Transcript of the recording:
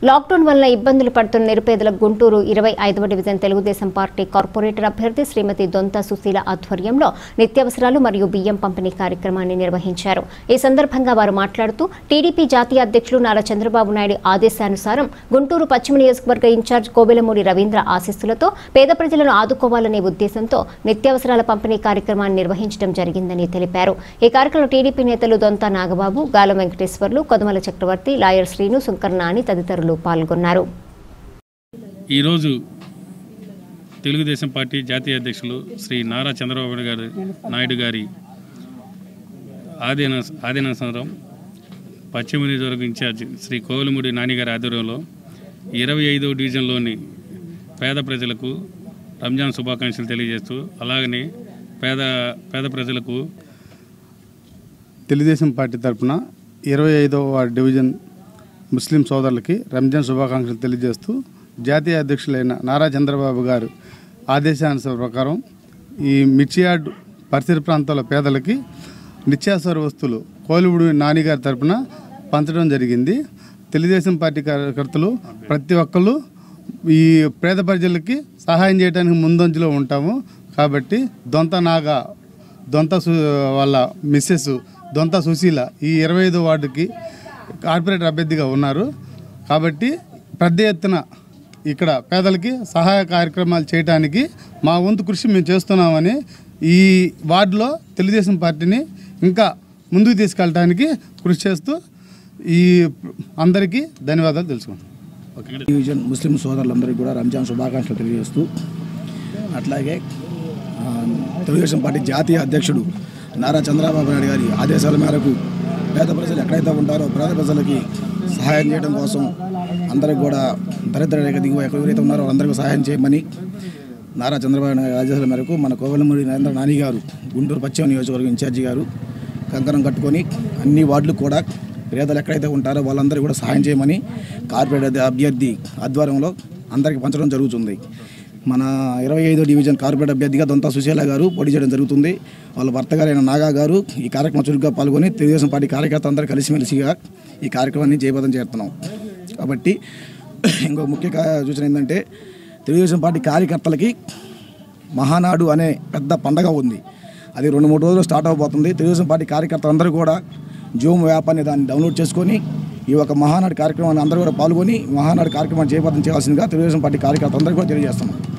lockdown వల్ల ఇబ్బందులు పడుతున్న నిరుపేదల గుంటూరు ఇరవై ఐదవ డివిజన్ తెలుగుదేశం పార్టీ కార్పొరేటర్ అభ్యర్థి శ్రీమతి దొంత సుశీల ఆధ్వర్యంలో నిత్యావసరాలు మరియు బియ్యం పంపిణీ కార్యక్రమాన్ని నిర్వహించారు ఈ సందర్భంగా వారు మాట్లాడుతూ టీడీపీ జాతీయ అధ్యక్షులు నారా చంద్రబాబు నాయుడు ఆదేశానుసారం గుంటూరు పశ్చిమ నియోజకవర్గ ఇన్ఛార్జ్ కోవెలమూడి రవీంద్ర ఆశీస్సులతో పేద ప్రజలను ఆదుకోవాలనే ఉద్దేశంతో నిత్యావసరాల పంపిణీ కార్యక్రమాన్ని నిర్వహించడం జరిగిందని తెలిపారు ఈ కార్యక్రమంలో టీడీపీ నేతలు దొంత నాగబాబు గాలం వెంకటేశ్వర్లు కొదమల చక్రవర్తి లాయర్ శ్రీను శంకర్ నాని తదితరులు పాల్గొన్నారు ఈరోజు తెలుగుదేశం పార్టీ జాతీయ అధ్యక్షులు శ్రీ నారా చంద్రబాబు నాయుడు గారు నాయుడు గారి ఆధీన ఆధీనానుసారం పశ్చిమ నియోజకవర్గ ఇన్ఛార్జ్ శ్రీ కోవలమూడి నానిగారి ఆధ్వర్యంలో ఇరవై ఐదో డివిజన్లోని పేద ప్రజలకు రంజాన్ శుభాకాంక్షలు తెలియజేస్తూ అలాగనే పేద పేద ప్రజలకు తెలుగుదేశం పార్టీ తరఫున ఇరవై ఐదవ వార్డు డివిజన్ ముస్లిం సోదరులకి రంజాన్ శుభాకాంక్షలు తెలియజేస్తూ జాతీయ అధ్యక్షులైన నారా చంద్రబాబు గారు ఆదేశానుసార ప్రకారం ఈ మిర్చియార్డ్ పరిసర ప్రాంతాల పేదలకి నిత్యావసర వస్తువులు కోలువుడు నానిగారి తరఫున పంచడం జరిగింది తెలుగుదేశం పార్టీ కార్యకర్తలు ప్రతి ఒక్కళ్ళు ఈ పేద ప్రజలకి సహాయం చేయడానికి ముందంజలో ఉంటాము కాబట్టి దొంత నాగా దొంత సు వాళ్ళ మిస్సెస్ దొంత సుశీల ఈ ఇరవై ఐదో వార్డుకి కార్పొరేటర్ అభ్యర్థిగా ఉన్నారు కాబట్టి పెద్ద ఎత్తున ఇక్కడ పేదలకి సహాయ కార్యక్రమాలు చేయడానికి మా వంతు కృషి మేము చేస్తున్నామని ఈ వార్డులో తెలుగుదేశం పార్టీని ఇంకా ముందుకు తీసుకెళ్ళడానికి కృషి చేస్తూ ఈ అందరికీ ధన్యవాదాలు తెలుసుకుంటాం డివిజన్ ముస్లిం సోదరులందరికీ కూడా రంజాన్ శుభాకాంక్షలు తెలియజేస్తూ అట్లాగే ఆ, తెలుగుదేశం పార్టీ జాతీయ అధ్యక్షుడు నారా చంద్రబాబు నాయుడు గారి ఆదేశాల మేరకు పేద ప్రజలు ఎక్కడైతే ఉంటారో పేద ప్రజలకి సహాయం చేయడం కోసం అందరికి కూడా దరిద్ర రేఖ దిగువ ఎవరైతే ఉన్నారో అందరికీ సహాయం చేయమని నారా చంద్రబాబు నాయుడు గారి ఆదేశాల మేరకు మన కోవలమూడి నరేంద్ర నాని గారు గుంటూరు పశ్చిమ నియోజకవర్గం ఇన్ఛార్జి గారు కంకణం కట్టుకొని అన్ని వార్డులు కూడా పేదలు ఎక్కడైతే ఉంటారో వాళ్ళందరికీ కూడా సహాయం చేయమని కార్పొరేట్ అభ్యర్థి ఆధ్వర్యంలో అందరికీ పంచడం జరుగుతుంది మన ఇరవై ఐదో డివిజన్ కార్పొరేట్ అభ్యర్థిగా దొంత సుశీల గారు పోటీ చేయడం జరుగుతుంది వాళ్ళ భర్త గారైన నాగా గారు ఈ కార్యక్రమం చురుగ్గా పాల్గొని తెలుగుదేశం పార్టీ కార్యకర్త అందరూ కలిసిమెలిసిగా ఈ కార్యక్రమాన్ని జయప్రదం చేస్తున్నాం కాబట్టి ఇంకో ముఖ్య కా- సూచన ఏంటంటే తెలుగుదేశం పార్టీ కార్యకర్తలకి మహానాడు అనే పెద్ద పండగ ఉంది అది రెండు మూడు రోజులు స్టార్ట్ అవబోతుంది తెలుగుదేశం పార్టీ కార్యకర్తలందరూ కూడా జూమ్ యాప్ అనే దాన్ని డౌన్లోడ్ చేసుకొని ఈ యొక్క మహానాడు కార్యక్రమాన్ని అందరూ కూడా పాల్గొని మహానాడు కార్యక్రమాన్ని జయప్రదం చేయాల్సిందిగా తెలుగుదేశం పార్టీ కార్యకర్తలందరూ కూడా తెలియజేస్తున్నాం